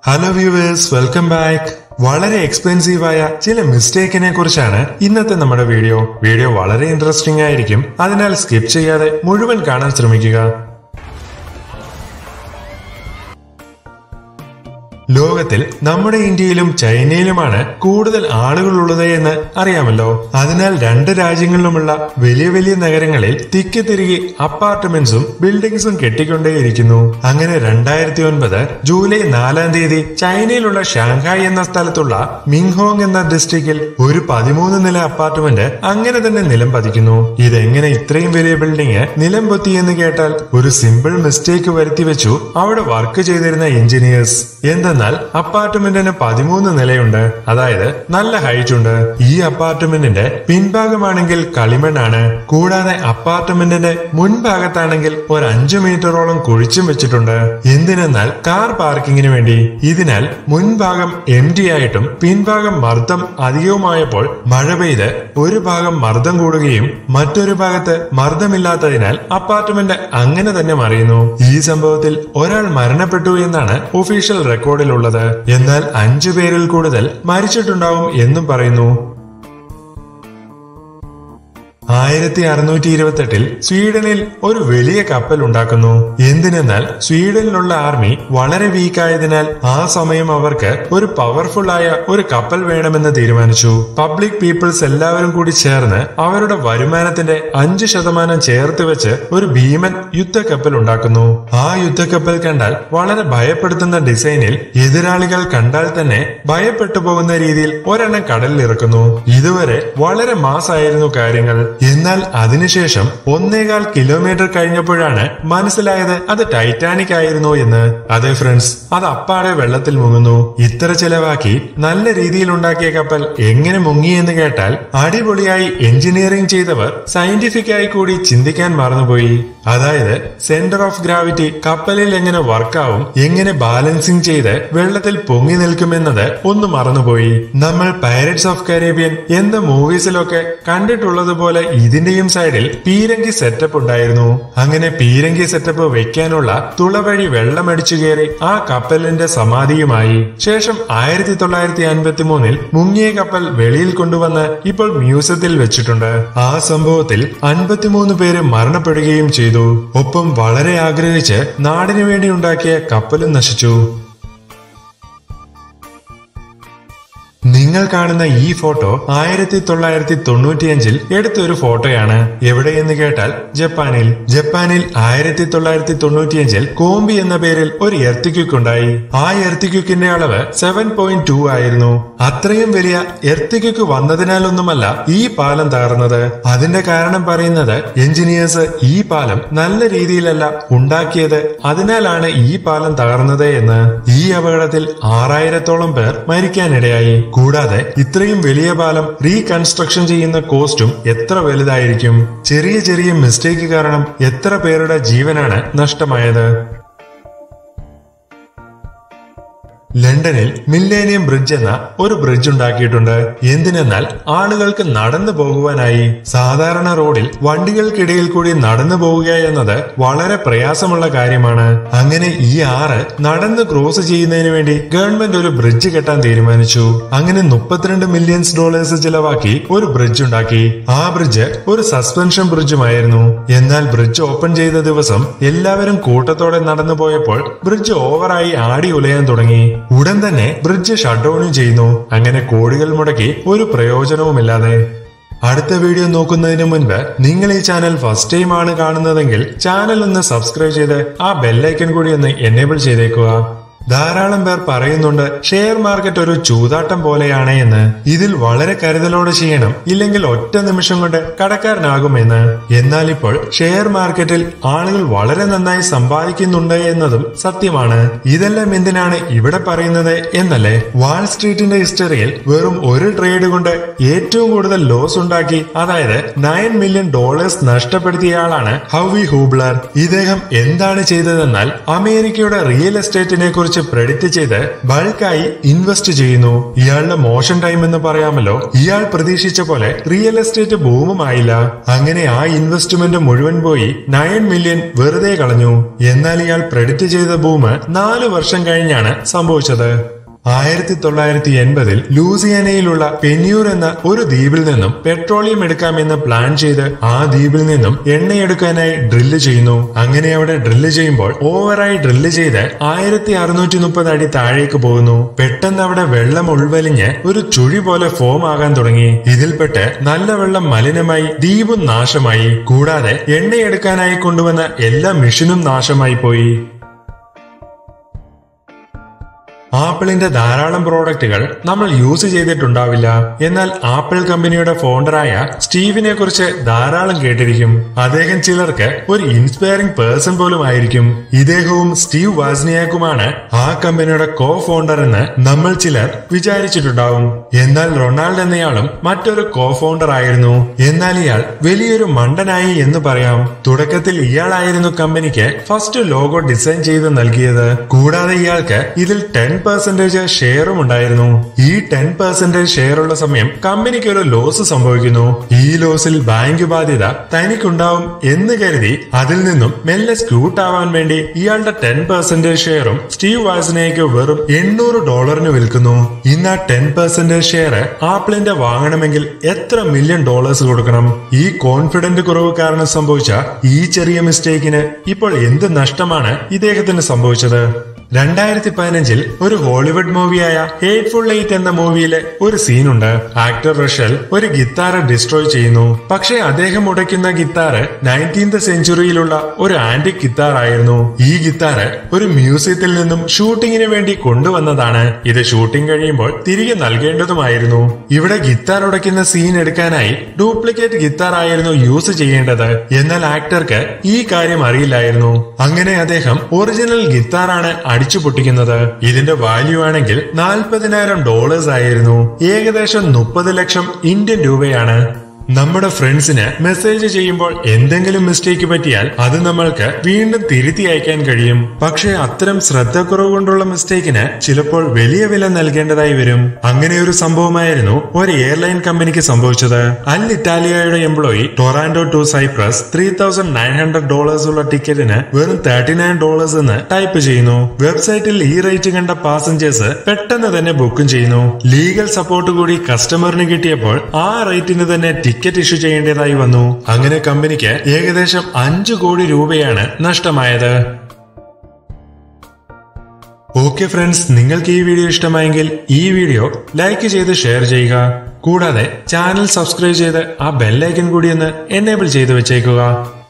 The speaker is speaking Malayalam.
ഹലോ വ്യൂവേഴ്സ് വെൽക്കം ബാക്ക് വളരെ എക്സ്പെൻസീവായ ചില മിസ്റ്റേക്കിനെ കുറിച്ചാണ് ഇന്നത്തെ നമ്മുടെ വീഡിയോ വീഡിയോ വളരെ ഇൻട്രസ്റ്റിംഗ് ആയിരിക്കും അതിനാൽ സ്കിപ്പ് ചെയ്യാതെ മുഴുവൻ കാണാൻ ശ്രമിക്കുക ലോകത്തിൽ നമ്മുടെ ഇന്ത്യയിലും ചൈനയിലുമാണ് കൂടുതൽ ആളുകളുള്ളത് എന്ന് അറിയാമല്ലോ അതിനാൽ രണ്ട് രാജ്യങ്ങളിലുമുള്ള വലിയ വലിയ നഗരങ്ങളിൽ തിക്കി തിരികെ അപ്പാർട്ട്മെന്റ്സും ബിൽഡിംഗ്സും കെട്ടിക്കൊണ്ടേയിരിക്കുന്നു അങ്ങനെ രണ്ടായിരത്തി ഒൻപത് ജൂലൈ നാലാം തീയതി ചൈനയിലുള്ള ഷാങ്ഹായ് എന്ന സ്ഥലത്തുള്ള മിങ്ഹോങ് എന്ന ഡിസ്ട്രിക്റ്റിൽ ഒരു പതിമൂന്ന് നില അപ്പാർട്ട്മെന്റ് അങ്ങനെ തന്നെ നിലം പതിക്കുന്നു ഇതെങ്ങനെ ഇത്രയും വലിയ ബിൽഡിംഗ് നിലം പൊത്തി എന്ന് കേട്ടാൽ ഒരു സിമ്പിൾ മിസ്റ്റേക്ക് വരുത്തി വെച്ചു അവിടെ വർക്ക് ചെയ്തിരുന്ന എഞ്ചിനീയേഴ്സ് എന്തെന്നാൽ അപ്പാർട്ട്മെന്റിന് പതിമൂന്ന് നിലയുണ്ട് അതായത് നല്ല ഹൈറ്റ് ഉണ്ട് ഈ അപ്പാർട്ട്മെന്റിന്റെ പിൻഭാഗമാണെങ്കിൽ കളിമണ്ണാണ് കൂടാതെ അപ്പാർട്ട്മെന്റിന്റെ മുൻഭാഗത്താണെങ്കിൽ ഒരു അഞ്ചു മീറ്ററോളം കുഴിച്ചും വെച്ചിട്ടുണ്ട് എന്തിനെന്നാൽ കാർ പാർക്കിങ്ങിന് വേണ്ടി ഇതിനാൽ മുൻഭാഗം എം ടി ആയിട്ടും പിൻഭാഗം മർദ്ദം അധികവുമായപ്പോൾ മഴ പെയ്ത് ഒരു ഭാഗം മർദ്ദം കൂടുകയും മറ്റൊരു ഭാഗത്ത് മർദ്ദമില്ലാത്തതിനാൽ അപ്പാർട്ട്മെന്റ് അങ്ങനെ തന്നെ മറിയുന്നു ഈ സംഭവത്തിൽ ഒരാൾ മരണപ്പെട്ടു എന്നാണ് ഒഫീഷ്യൽ റെക്കോർഡിലുള്ളത് എന്നാൽ അഞ്ചു പേരിൽ കൂടുതൽ മരിച്ചിട്ടുണ്ടാവും എന്നും പറയുന്നു ആയിരത്തി അറുന്നൂറ്റി ഇരുപത്തെട്ടിൽ സ്വീഡനിൽ ഒരു വലിയ കപ്പൽ ഉണ്ടാക്കുന്നു എന്തിനെന്നാൽ സ്വീഡനിലുള്ള ആർമി വളരെ വീക്കായതിനാൽ ആ സമയം അവർക്ക് ഒരു പവർഫുൾ ആയ ഒരു കപ്പൽ വേണമെന്ന് തീരുമാനിച്ചു പബ്ലിക് പീപ്പിൾസ് എല്ലാവരും കൂടി ചേർന്ന് അവരുടെ വരുമാനത്തിന്റെ അഞ്ച് ശതമാനം ചേർത്ത് വെച്ച് ഒരു ഭീമൻ യുദ്ധക്കപ്പൽ ഉണ്ടാക്കുന്നു ആ യുദ്ധക്കപ്പൽ കണ്ടാൽ വളരെ ഭയപ്പെടുത്തുന്ന ഡിസൈനിൽ എതിരാളികൾ കണ്ടാൽ തന്നെ ഭയപ്പെട്ടു പോകുന്ന രീതിയിൽ ഒരെണ്ണം കടലിൽ ഇറക്കുന്നു ഇതുവരെ വളരെ മാസായിരുന്നു കാര്യങ്ങൾ എന്നാൽ അതിനുശേഷം ഒന്നേകാൽ കിലോമീറ്റർ കഴിഞ്ഞപ്പോഴാണ് മനസ്സിലായത് അത് ടൈറ്റാനിക് ആയിരുന്നു എന്ന് അതെ ഫ്രണ്ട്സ് അത് അപ്പാടെ വെള്ളത്തിൽ മുങ്ങുന്നു ഇത്ര ചെലവാക്കി നല്ല രീതിയിൽ ഉണ്ടാക്കിയ കപ്പൽ എങ്ങനെ മുങ്ങി എന്ന് കേട്ടാൽ അടിപൊളിയായി എഞ്ചിനീയറിംഗ് ചെയ്തവർ സയന്റിഫിക് ആയി കൂടി ചിന്തിക്കാൻ മറന്നുപോയി അതായത് സെന്റർ ഓഫ് ഗ്രാവിറ്റി കപ്പലിൽ എങ്ങനെ വർക്കാവും എങ്ങനെ ബാലൻസിംഗ് ചെയ്ത് വെള്ളത്തിൽ പൊങ്ങി നിൽക്കുമെന്നത് ഒന്ന് മറന്നുപോയി നമ്മൾ പൈരറ്റ്സ് ഓഫ് കരേബിയൻ എന്ന മൂവീസിലൊക്കെ കണ്ടിട്ടുള്ളതുപോലെ ഇതിന്റെയും സൈഡിൽ പീരങ്കി സെറ്റപ്പ് ഉണ്ടായിരുന്നു അങ്ങനെ പീരങ്കി സെറ്റപ്പ് വെക്കാനുള്ള തുളവഴി വെള്ളമടിച്ചു കയറി ആ കപ്പലിന്റെ സമാധിയുമായി ശേഷം ആയിരത്തി തൊള്ളായിരത്തി അൻപത്തി മൂന്നിൽ മുങ്ങിയ കപ്പൽ വെളിയിൽ കൊണ്ടുവന്ന് ഇപ്പോൾ മ്യൂസിയത്തിൽ വെച്ചിട്ടുണ്ട് ആ സംഭവത്തിൽ അൻപത്തിമൂന്ന് പേര് മരണപ്പെടുകയും ചെയ്തു ഒപ്പം വളരെ ആഗ്രഹിച്ച് നാടിനു വേണ്ടി ഉണ്ടാക്കിയ കപ്പലും നശിച്ചു നിങ്ങൾ കാണുന്ന ഈ ഫോട്ടോ ആയിരത്തി തൊള്ളായിരത്തി തൊണ്ണൂറ്റിയഞ്ചിൽ എടുത്ത ഒരു ഫോട്ടോയാണ് എവിടെയെന്ന് കേട്ടാൽ ജപ്പാനിൽ ജപ്പാനിൽ ആയിരത്തി തൊള്ളായിരത്തി തൊണ്ണൂറ്റിയഞ്ചിൽ കോമ്പി എന്ന പേരിൽ ഒരു എർത്തിക്യുക്ക് ഉണ്ടായി ആ എർത്തിക്യുക്കിന്റെ അളവ് സെവൻ പോയിന്റ് ടു ആയിരുന്നു അത്രയും വലിയ എർത്തിക്യുക്ക് വന്നതിനാലൊന്നുമല്ല ഈ പാലം തകർന്നത് അതിന്റെ കാരണം പറയുന്നത് എഞ്ചിനീയേഴ്സ് ഈ പാലം നല്ല രീതിയിലല്ല ഉണ്ടാക്കിയത് അതിനാലാണ് ഈ പാലം തകർന്നത് എന്ന് ഈ അപകടത്തിൽ ആറായിരത്തോളം പേർ മരിക്കാനിടയായി കൂടാതെ ഇത്രയും വലിയ പാലം റീകൺസ്ട്രക്ഷൻ ചെയ്യുന്ന കോസ്റ്റും എത്ര വലുതായിരിക്കും ചെറിയ ചെറിയ മിസ്റ്റേക്ക് കാരണം എത്ര പേരുടെ ജീവനാണ് നഷ്ടമായത് ലണ്ടനിൽ മില്ലേനിയം ബ്രിഡ്ജ് എന്ന ഒരു ബ്രിഡ്ജ് ഉണ്ടാക്കിയിട്ടുണ്ട് എന്തിനെന്നാൽ ആളുകൾക്ക് നടന്നു പോകുവാനായി സാധാരണ റോഡിൽ വണ്ടികൾക്കിടയിൽ കൂടി നടന്നു പോവുക എന്നത് വളരെ പ്രയാസമുള്ള കാര്യമാണ് അങ്ങനെ ഈ ആറ് നടന്ന് ക്രോസ് ചെയ്യുന്നതിന് വേണ്ടി ഗവൺമെന്റ് ഒരു ബ്രിഡ്ജ് കെട്ടാൻ തീരുമാനിച്ചു അങ്ങനെ മുപ്പത്തിരണ്ട് മില്യൺസ് ഡോളേഴ്സ് ചിലവാക്കി ഒരു ബ്രിഡ്ജ് ഉണ്ടാക്കി ആ ബ്രിഡ്ജ് ഒരു സസ്പെൻഷൻ ബ്രിഡ്ജുമായിരുന്നു എന്നാൽ ബ്രിഡ്ജ് ഓപ്പൺ ചെയ്ത ദിവസം എല്ലാവരും കൂട്ടത്തോടെ നടന്നു പോയപ്പോൾ ബ്രിഡ്ജ് ഓവറായി ആടി ഉലയാൻ തുടങ്ങി ഉടൻ തന്നെ ബ്രിഡ്ജ് ഷട്ട് ഡൗണും ചെയ്യുന്നു അങ്ങനെ കോടികൾ മുടക്കി ഒരു പ്രയോജനവുമില്ലാതെ അടുത്ത വീഡിയോ നോക്കുന്നതിന് മുൻപ് നിങ്ങൾ ഈ ചാനൽ ഫസ്റ്റ് ടൈം ആണ് കാണുന്നതെങ്കിൽ ചാനൽ ഒന്ന് സബ്സ്ക്രൈബ് ചെയ്ത് ആ ബെല്ലൈക്കൺ കൂടി ഒന്ന് എനേബിൾ ചെയ്തേക്കുക ധാരാളം പേർ പറയുന്നുണ്ട് ഷെയർ മാർക്കറ്റ് ഒരു ചൂതാട്ടം പോലെയാണ് എന്ന് ഇതിൽ വളരെ കരുതലോടെ ചെയ്യണം ഇല്ലെങ്കിൽ ഒറ്റ നിമിഷം കൊണ്ട് കടക്കാരനാകുമെന്ന് എന്നാൽ ഇപ്പോൾ ഷെയർ മാർക്കറ്റിൽ ആളുകൾ വളരെ നന്നായി സമ്പാദിക്കുന്നുണ്ട് എന്നതും സത്യമാണ് ഇതെല്ലാം എന്തിനാണ് ഇവിടെ പറയുന്നത് എന്നല്ലേ വാൾ സ്ട്രീറ്റിന്റെ ഹിസ്റ്ററിയിൽ വെറും ഒരു ട്രേഡ് കൊണ്ട് ഏറ്റവും കൂടുതൽ ലോസ് ഉണ്ടാക്കി അതായത് നയൻ മില്യൺ ഡോളേഴ്സ് നഷ്ടപ്പെടുത്തിയ ആളാണ് ഹൗവി ഹൂബ്ലർ ഇദ്ദേഹം എന്താണ് ചെയ്തതെന്നാൽ അമേരിക്കയുടെ റിയൽ എസ്റ്റേറ്റിനെ കുറിച്ച് കുറിച്ച് പ്രെഡിക്റ്റ് ചെയ്ത് ബൾക്കായി ഇൻവെസ്റ്റ് ചെയ്യുന്നു ഇയാളുടെ മോശം ടൈം എന്ന് പറയാമല്ലോ ഇയാൾ പ്രതീക്ഷിച്ച പോലെ റിയൽ എസ്റ്റേറ്റ് ബൂമുമായില്ല അങ്ങനെ ആ ഇൻവെസ്റ്റ്മെന്റ് മുഴുവൻ പോയി നയൻ മില്യൺ വെറുതെ കളഞ്ഞു എന്നാൽ ഇയാൾ പ്രെഡിക്റ്റ് ചെയ്ത ബൂം നാല് വർഷം കഴിഞ്ഞാണ് സംഭവിച്ചത് ആയിരത്തി തൊള്ളായിരത്തി എൺപതിൽ ലൂസിയാനയിലുള്ള പെന്യൂർ എന്ന ഒരു ദ്വീപിൽ നിന്നും പെട്രോളിയം എടുക്കാമെന്ന് പ്ലാൻ ചെയ്ത് ആ ദ്വീപിൽ നിന്നും എണ്ണയെടുക്കാനായി ഡ്രില്ല് ചെയ്യുന്നു അങ്ങനെ അവിടെ ഡ്രില്ല് ചെയ്യുമ്പോൾ ഓവറായി ഡ്രില്ല് ചെയ്ത് ആയിരത്തി അറുന്നൂറ്റി മുപ്പത് അടി താഴേക്ക് പോകുന്നു പെട്ടെന്ന് അവിടെ വെള്ളം ഉൾവലിഞ്ഞ് ഒരു ചുഴി പോലെ ഫോം ആകാൻ തുടങ്ങി ഇതിൽപ്പെട്ട് നല്ല വെള്ളം മലിനമായി ദ്വീപും നാശമായി കൂടാതെ എണ്ണയെടുക്കാനായി കൊണ്ടുവന്ന എല്ലാ മെഷീനും നാശമായി പോയി ആപ്പിളിന്റെ ധാരാളം പ്രോഡക്റ്റുകൾ നമ്മൾ യൂസ് ചെയ്തിട്ടുണ്ടാവില്ല എന്നാൽ ആപ്പിൾ കമ്പനിയുടെ ഫൗണ്ടറായ സ്റ്റീവിനെ കുറിച്ച് ധാരാളം കേട്ടിരിക്കും അദ്ദേഹം ചിലർക്ക് ഒരു ഇൻസ്പയറിംഗ് പേഴ്സൺ പോലും ആയിരിക്കും ഇദ്ദേഹവും സ്റ്റീവ് വാസ്നിയാക്കുമാണ് ആ കമ്പനിയുടെ കോ ഫൗണ്ടർ എന്ന് നമ്മൾ ചിലർ വിചാരിച്ചിട്ടുണ്ടാവും എന്നാൽ റൊണാൾഡ് എന്നയാളും മറ്റൊരു കോ ഫൗണ്ടർ ആയിരുന്നു എന്നാൽ ഇയാൾ വലിയൊരു മണ്ടനായി എന്ന് പറയാം തുടക്കത്തിൽ ഇയാളായിരുന്നു കമ്പനിക്ക് ഫസ്റ്റ് ലോഗോ ഡിസൈൻ ചെയ്ത് നൽകിയത് കൂടാതെ ഇയാൾക്ക് ഇതിൽ ടെൻ പെർസെന്റേജ് ഷെയറും ഉണ്ടായിരുന്നു ഈ ടെൻ പെർസെന്റേജ് ഷെയർ ഉള്ള സമയം കമ്പനിക്ക് ഒരു ലോസ് സംഭവിക്കുന്നു ഈ ലോസിൽ ബാങ്ക് ബാധ്യത തനിക്കുണ്ടാവും എന്ന് കരുതി അതിൽ നിന്നും മെല്ലെ സ്ക്യൂട്ട് ആവാൻ വേണ്ടി ഇയാളുടെ ടെൻ പെർസെന്റേജ് ഷെയറും സ്റ്റീവ് വാസിനേക്ക് വെറും എണ്ണൂറ് ഡോളറിന് വിൽക്കുന്നു ഇന്ന് ആ ടെൻ പെർസെന്റേജ് ഷെയർ ആപ്പിളിന്റെ വാങ്ങണമെങ്കിൽ എത്ര മില്യൺ ഡോളേഴ്സ് കൊടുക്കണം ഈ കോൺഫിഡന്റ് കുറവ് കാരണം സംഭവിച്ച ഈ ചെറിയ മിസ്റ്റേക്കിന് ഇപ്പോൾ എന്ത് നഷ്ടമാണ് ഇദ്ദേഹത്തിന് സംഭവിച്ചത് രണ്ടായിരത്തി പതിനഞ്ചിൽ ഒരു ഹോളിവുഡ് മൂവിയായ ഹേറ്റ്ഫുൾ എയ്റ്റ് എന്ന മൂവിയിലെ ഒരു സീനുണ്ട് ആക്ടർ റഷൽ ഒരു ഗിത്താറ് ഡിസ്ട്രോയ് ചെയ്യുന്നു പക്ഷേ അദ്ദേഹം ഉടയ്ക്കുന്ന ഗിത്താറ് നയൻറ്റീൻത് സെഞ്ചുറിയിലുള്ള ഒരു ആന്റിക് ഗിത്താർ ആയിരുന്നു ഈ ഗിത്താറ് ഒരു മ്യൂസിയത്തിൽ നിന്നും ഷൂട്ടിങ്ങിന് വേണ്ടി കൊണ്ടുവന്നതാണ് ഇത് ഷൂട്ടിംഗ് കഴിയുമ്പോൾ തിരികെ നൽകേണ്ടതുമായിരുന്നു ഇവിടെ ഗിത്താർ ഉടയ്ക്കുന്ന സീൻ എടുക്കാനായി ഡ്യൂപ്ലിക്കേറ്റ് ഗിത്താർ ആയിരുന്നു യൂസ് ചെയ്യേണ്ടത് എന്നാൽ ആക്ടർക്ക് ഈ കാര്യം അറിയില്ലായിരുന്നു അങ്ങനെ അദ്ദേഹം ഒറിജിനൽ ഗിത്താറാണ് അടിച്ചു പൊട്ടിക്കുന്നത് ഇതിന്റെ വാല്യൂ ആണെങ്കിൽ നാൽപ്പതിനായിരം ഡോളേഴ്സ് ആയിരുന്നു ഏകദേശം മുപ്പത് ലക്ഷം ഇന്ത്യൻ രൂപയാണ് നമ്മുടെ ഫ്രണ്ട്സിന് മെസ്സേജ് ചെയ്യുമ്പോൾ എന്തെങ്കിലും മിസ്റ്റേക്ക് പറ്റിയാൽ അത് നമ്മൾക്ക് വീണ്ടും തിരുത്തി അയക്കാൻ കഴിയും പക്ഷേ അത്തരം ശ്രദ്ധക്കുറവ് കൊണ്ടുള്ള മിസ്റ്റേക്കിന് ചിലപ്പോൾ വലിയ വില നൽകേണ്ടതായി വരും അങ്ങനെ ഒരു സംഭവമായിരുന്നു ഒരു എയർലൈൻ കമ്പനിക്ക് സംഭവിച്ചത് അൽ ഇറ്റാലിയയുടെ employee Toronto to Cyprus three thousand nine hundred dollars ഉള്ള ടിക്കറ്റിന് വെറും തേർട്ടി നയൻ ഡോളേഴ്സ് എന്ന് ടൈപ്പ് ചെയ്യുന്നു വെബ്സൈറ്റിൽ ഈ റേറ്റ് കണ്ട പാസഞ്ചേഴ്സ് പെട്ടെന്ന് തന്നെ ബുക്കും ചെയ്യുന്നു ലീഗൽ സപ്പോർട്ട് കൂടി കസ്റ്റമറിന് കിട്ടിയപ്പോൾ ആ റേറ്റിന് തന്നെ ടിക്കറ്റ് ഇഷ്യൂ ചെയ്യേണ്ടതായി വന്നു അങ്ങനെ കമ്പനിക്ക് ഏകദേശം അഞ്ചു കോടി രൂപയാണ് നഷ്ടമായത് ഓക്കെ ഫ്രണ്ട്സ് നിങ്ങൾക്ക് ഈ വീഡിയോ ഇഷ്ടമായെങ്കിൽ ഈ വീഡിയോ ലൈക്ക് ചെയ്ത് ഷെയർ ചെയ്യുക കൂടാതെ ചാനൽ സബ്സ്ക്രൈബ് ചെയ്ത് ആ ബെല്ലൈക്കൻ കൂടി ഒന്ന് എനേബിൾ ചെയ്ത് വെച്ചേക്കുക